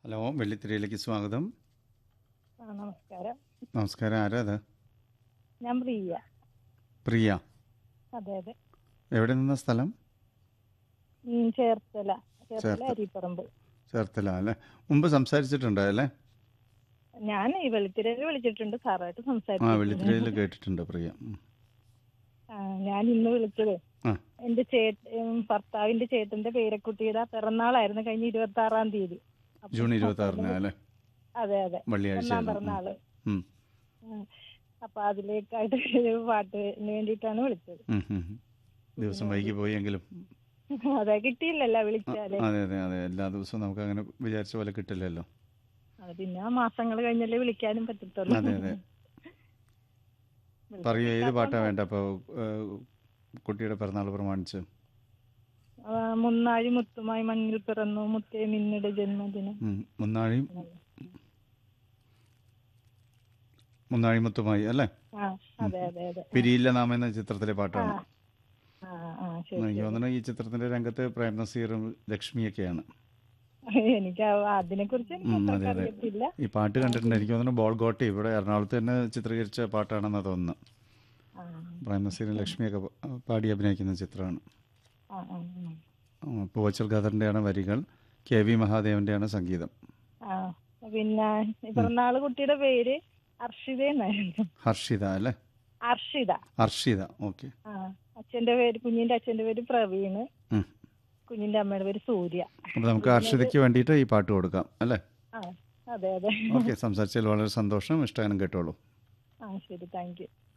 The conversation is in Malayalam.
ഹലോ വെള്ളിത്തിരയിലേക്ക് സ്വാഗതം ആ നമസ്കാരം നമസ്കാരം ആരാ അത് ഞാൻ പ്രിയ പ്രിയ അതെ അതെ എവിടെ നിന്ന സ്ഥലം ഉം, ചേർത്തല ചേർത്തല ചേർത്തല. അരിപ്പറമ്പ് ചേർത്തല അല്ലേ മുമ്പ് സംസാരിച്ചിട്ടുണ്ട് അല്ലേ ഞാൻ ഈ വെളുത്തിരയിൽ വിളിച്ചിട്ടുണ്ട് സാറായിട്ട് ആ സംസാരിച്ചു വെള്ളിത്തിരയിൽ കേട്ടിട്ടുണ്ട് പ്രിയ ഉം. ഞാൻ ഇന്ന് വിളിച്ചത് ആ. എന്റെ ചേട്ട ഉം, ഭർത്താവിന്റെ ചേട്ടന്റെ പേരക്കുട്ടിയുടെ പിറന്നാളായിരുന്നു കഴിഞ്ഞ ഇരുപത്തി ആറാം തീയതി അപ്പൊ ജൂൺ ഇരുപത്തി ആറിന് അല്ലേ അതെ അതെ വെള്ളിയാഴ്ച ഒന്നാം പിറന്നാള് ഉം. അപ്പൊ അതിലേക്കായിട്ട് ഒരു പാട്ടിന് വേണ്ടിയിട്ടാണ് വിളിച്ചത് ദിവസം വൈകി പോയെങ്കിലും അതെ കിട്ടിയില്ലല്ലോ ആ, വിളിച്ചാല് അതെ അതെ അതെ എല്ലാ ദിവസവും നമുക്ക് അങ്ങനെ വിചാരിച്ച പോലെ കിട്ടില്ലല്ലോ അത് പിന്നെ മാസങ്ങൾ കഴിഞ്ഞല്ലേ വിളിക്കാനും പറ്റത്തുള്ളൂ അതെ, അതെ. പറയൂ ഏത് പാട്ടാ വേണ്ട അപ്പോൾ കുട്ടിയുടെ പിറന്നാൾ പ്രമാണിച്ച് ആ, മുന്നാഴി മുത്തുമായി മണ്ണിൽ പിറന്നു മുത്തേ നിന്നുടെ ജന്മദിനം ഉം. മുന്നാഴിയും മുന്നാഴിമുത്തുമായി അല്ലേ ആ അതെ അതെ അതെ പിരിയില്ല നാം എന്ന ചിത്രത്തിലെ ആ പാട്ടാണ് ആ ആ ശരി എനിക്ക് തോന്നുന്നു ഈ ചിത്രത്തിന്റെ രംഗത്ത് പ്രേം നസീറും ലക്ഷ്മിയൊക്കെയാണ് എനിക്ക് അതിനെ കുറിച്ച് എനിക്ക് ഉം, അത്രയ്ക്ക് അതെ, അതെ. അറിയത്തില്ല ഈ പാട്ട് കണ്ടിട്ടുണ്ട് എനിക്ക് തോന്നുന്നു ബോൾ ഗോട്ടി ഇവിടെ എറണാകുളത്ത് തന്നെ ചിത്രീകരിച്ച പാട്ടാണെന്ന് തോന്നുന്നു ആ പ്രേം നസീറും ലക്ഷ്മിയൊക്കെ പ- പാടി അഭിനയിക്കുന്ന ചിത്രമാണ് ആ ആ, ഉം, പൂവച്ചൽ ഖദറിൻ്റെയാണ് വരികൾ കെ വി മഹാദേവൻ്റെയാണ് സംഗീതം ആ ആ. പിന്നെ ഈ പിറന്നാള് കുട്ടിയുടെ പേര് അർഷിത എന്നായിരുന്നു ഹർഷിത അല്ലേ അർഷിത ഹർഷിത ഓക്കെ ആ അച്ഛന്റെ പേര് കുഞ്ഞിന്റെ അച്ഛന്റെ പേര് പ്രവീണ് കുഞ്ഞിന്റെ അമ്മയുടെ പേര് സൂര്യ അപ്പോൾ നമുക്ക് ഹർഷിതയ്ക്ക് വേണ്ടിയിട്ട് ഈ പാട്ട് കൊടുക്കാം അല്ലേ ആ അതെ അതെ ഓക്കെ സംസാരിച്ചതിൽ വളരെ സന്തോഷം ഇഷ്ടഗാനം കേട്ടോളൂ ആ ശരി താങ്ക് യു